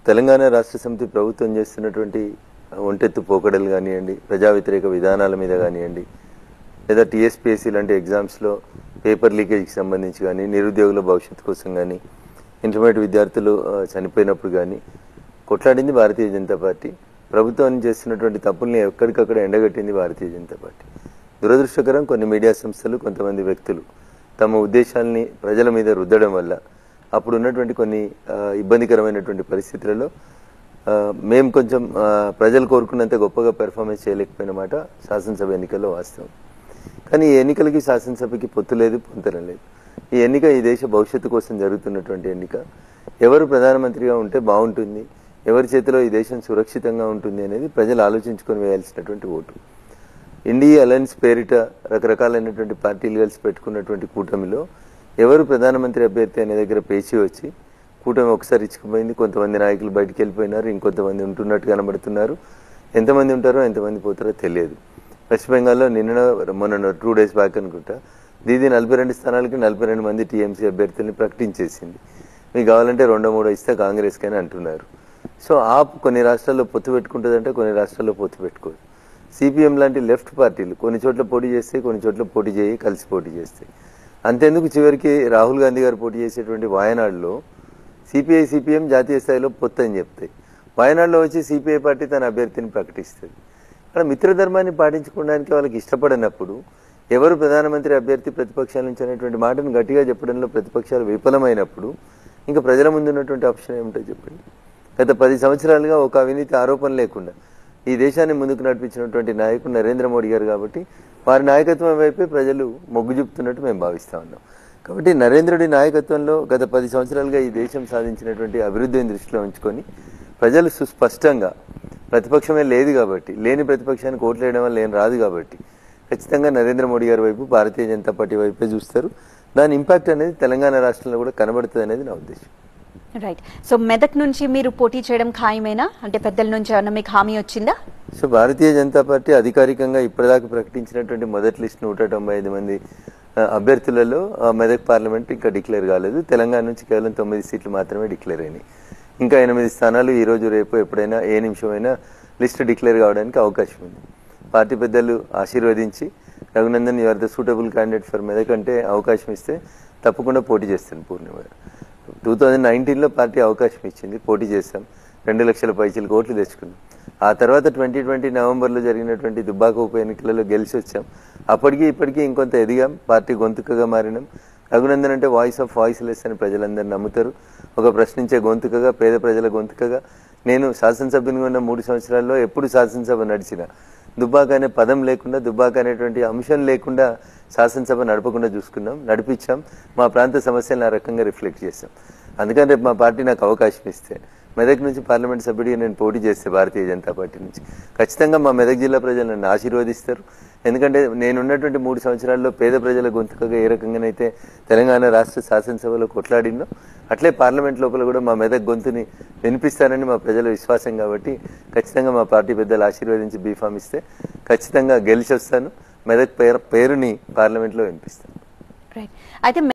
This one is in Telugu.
తెలంగాణ రాష్ట్ర సమితి ప్రభుత్వం చేస్తున్నటువంటి ఒంటెత్తు పోకడలు కానివ్వండి ప్రజా వ్యతిరేక విధానాల మీద కానివ్వండి లేదా టీఎస్పీఎస్సీ లాంటి ఎగ్జామ్స్లో పేపర్ లీకేజ్కి సంబంధించి కానీ నిరుద్యోగుల భవిష్యత్తు కోసం కానీ ఇంటర్మీడియట్ విద్యార్థులు ఆ, చనిపోయినప్పుడు కానీ కొట్లాడింది భారతీయ జనతా పార్టీ ప్రభుత్వం చేస్తున్నటువంటి తప్పుల్ని ఎక్కడికక్కడ ఎండగట్టింది భారతీయ జనతా పార్టీ దురదృష్టకరం కొన్ని మీడియా సంస్థలు కొంతమంది వ్యక్తులు తమ ఉద్దేశాల్ని ప్రజల మీద రుద్దడం వల్ల అప్పుడు ఉన్నటువంటి కొన్ని ఆ, ఇబ్బందికరమైనటువంటి పరిస్థితులలో ఆ, మేము కొంచెం ఆ, ప్రజలు కోరుకున్నంత గొప్పగా పెర్ఫార్మెన్స్ చేయలేకపోయిన మాట శాసనసభ ఎన్నికల్లో వాస్తవం కానీ ఈ ఎన్నికలకి శాసనసభకి పొత్తు లేదు పొంతన లేదు ఈ ఎన్నిక ఈ దేశ భవిష్యత్తు కోసం జరుగుతున్నటువంటి ఎన్నిక ఎవరు ప్రధానమంత్రిగా ఉంటే బాగుంటుంది ఎవరి చేతిలో ఈ దేశం సురక్షితంగా ఉంటుంది అనేది ప్రజలు ఆలోచించుకొని వేయాల్సినటువంటి ఓటు ఇండియా అలయన్స్ పేరిట రకరకాలైనటువంటి పార్టీలు కలిసి పెట్టుకున్నటువంటి కూటమిలో ఎవరు ప్రధానమంత్రి అభ్యర్థి అనే దగ్గర పేచి వచ్చి కూటమి ఒకసారి ఇచ్చుకుపోయింది కొంతమంది నాయకులు బయటికి వెళ్ళిపోయినారు ఇంకొంతమంది ఉంటున్నట్టు కనబడుతున్నారు ఎంతమంది ఉంటారో ఎంతమంది పోతారో తెలియదు వెస్ట్ బెంగాల్లో నిన్న మొన్న టూ డేస్ బ్యాక్ అనుకుంటా దీది నలభై రెండు స్థానాలకి నలభై రెండు మంది టీఎంసీ అభ్యర్థుల్ని ప్రకటించేసింది మీకు కావాలంటే రెండో మూడో ఇస్తే కాంగ్రెస్ కానీ అంటున్నారు సో ఆప్ కొన్ని రాష్ట్రాల్లో పొత్తు పెట్టుకుంటుందంటే కొన్ని రాష్ట్రాల్లో పొత్తు పెట్టుకోదు సిపిఎం లాంటి లెఫ్ట్ పార్టీలు కొన్ని చోట్ల పోటీ చేస్తాయి కొన్ని చోట్ల పోటీ చేయి కలిసి పోటీ చేస్తాయి అంతేందుకు చివరికి రాహుల్ గాంధీ గారు పోటీ చేసేటువంటి వాయనాడులో సిపిఐ సిపిఎం జాతీయ స్థాయిలో పొత్తు అని చెప్తాయి వాయనాడులో వచ్చి సిపిఐ పార్టీ తన అభ్యర్థిని ప్రకటిస్తుంది అక్కడ మిత్రధర్మాన్ని పాటించుకోవడానికి వాళ్ళకి ఇష్టపడినప్పుడు ఎవరు ప్రధానమంత్రి అభ్యర్థి ప్రతిపక్షాల నుంచి అనేటువంటి మాటను గట్టిగా చెప్పడంలో ప్రతిపక్షాలు విఫలమైనప్పుడు ఇంకా ప్రజల ముందు ఉన్నటువంటి ఆప్షన్ ఏమిటో చెప్పండి గత పది సంవత్సరాలుగా ఒక అవినీతి ఆరోపణ లేకుండా ఈ దేశాన్ని ముందుకు నడిపించినటువంటి నాయకుడు నరేంద్ర మోడీ గారు కాబట్టి వారి నాయకత్వం వైపే ప్రజలు మొగ్గు చూపుతున్నట్టు మేము భావిస్తా ఉన్నాం కాబట్టి నరేంద్రుడి నాయకత్వంలో గత పది సంవత్సరాలుగా ఈ దేశం సాధించినటువంటి అభివృద్ధిని దృష్టిలో ఉంచుకొని ప్రజలు సుస్పష్టంగా ప్రతిపక్షమే లేదు కాబట్టి లేని ప్రతిపక్షానికి ఓట్లు వేయడం వల్ల ఏం రాదు కాబట్టి ఖచ్చితంగా నరేంద్ర మోడీ గారి వైపు భారతీయ జనతా పార్టీ వైపే చూస్తారు దాని ఇంపాక్ట్ అనేది తెలంగాణ రాష్ట్రంలో కూడా కనబడుతుంది అనేది నా ఉద్దేశం రైట్ సో మెదక్ నుంచి మీరు పోటీ చేయడం ఖాయమేనా అంటే పెద్దల నుంచి ఏమన్నా మీకు హామీ వచ్చిందా సో భారతీయ జనతా పార్టీ అధికారికంగా ఇప్పటిదాకా ప్రకటించినటువంటి మొదటి లిస్ట్ నూట తొంభై ఐదు మంది ఆ, అభ్యర్థులలో ఆ, మెదక్ పార్లమెంట్ ఇంకా డిక్లేర్ కాలేదు తెలంగాణ నుంచి కేవలం తొమ్మిది సీట్లు మాత్రమే డిక్లేర్ అయినాయి ఇంకా ఎనిమిది స్థానాలు ఈ రోజు రేపు ఎప్పుడైనా ఏ నిమిషమైనా లిస్ట్ డిక్లేర్ కావడానికి అవకాశం ఉంది పార్టీ పెద్దలు ఆశీర్వదించి Raghunandan your the suitable candidate for Medak అంటే అవకాశం ఇస్తే తప్పకుండా పోటీ చేస్తాను పూర్ణిమ గారు టూ థౌజండ్ నైన్టీన్లో పార్టీ అవకాశం ఇచ్చింది పోటీ చేశాం రెండు లక్షల పైచీలకు ఓట్లు తెచ్చుకున్నాం ఆ తర్వాత ట్వంటీ ట్వంటీ నవంబర్లో జరిగినటువంటి దుబ్బాక ఉప ఎన్నికలలో గెలిచి వచ్చాం అప్పటికి ఇప్పటికీ ఇంకొంత ఎదిగాం పార్టీ గొంతుకగా మారినాం రఘునందన్ అంటే వాయిస్ ఆఫ్ వాయిస్ లెస్ అని ప్రజలందరూ నమ్ముతారు ఒక ప్రశ్నించే గొంతుకగా పేద ప్రజల గొంతుకగా నేను శాసనసభ్యునిగా ఉన్న మూడు సంవత్సరాల్లో ఎప్పుడు శాసనసభ నడిచిన దుబ్బాక అనే పదం లేకుండా దుబ్బాక అనేటువంటి అంశం లేకుండా శాసనసభ నడపకుండా చూసుకున్నాం నడిపించాం మా ప్రాంత సమస్యలను ఆ రకంగా రిఫ్లెక్ట్ చేశాం అందుకని రేపు మా పార్టీ నాకు అవకాశం ఇస్తే మెదక్ నుంచి పార్లమెంట్ సభ్యుడిగా నేను పోటీ చేస్తే భారతీయ జనతా పార్టీ నుంచి ఖచ్చితంగా మా మెదక్ జిల్లా ప్రజలు నన్ను ఆశీర్వదిస్తారు ఎందుకంటే నేనున్నటువంటి మూడు సంవత్సరాల్లో పేద ప్రజల గొంతుకగా ఏ రకంగానైతే తెలంగాణ రాష్ట్ర శాసనసభలో కొట్లాడినో అట్లే పార్లమెంట్ లోపల కూడా మా మెదక్ గొంతుని వినిపిస్తారని మా ప్రజల విశ్వాసం కాబట్టి ఖచ్చితంగా మా పార్టీ పెద్దలు ఆశీర్వదించి బీఫామ్ ఇస్తే ఖచ్చితంగా గెలిచి వస్తాను మెదక్ పేరు పేరుని పార్లమెంట్లో వినిపిస్తాను రైట్ అయితే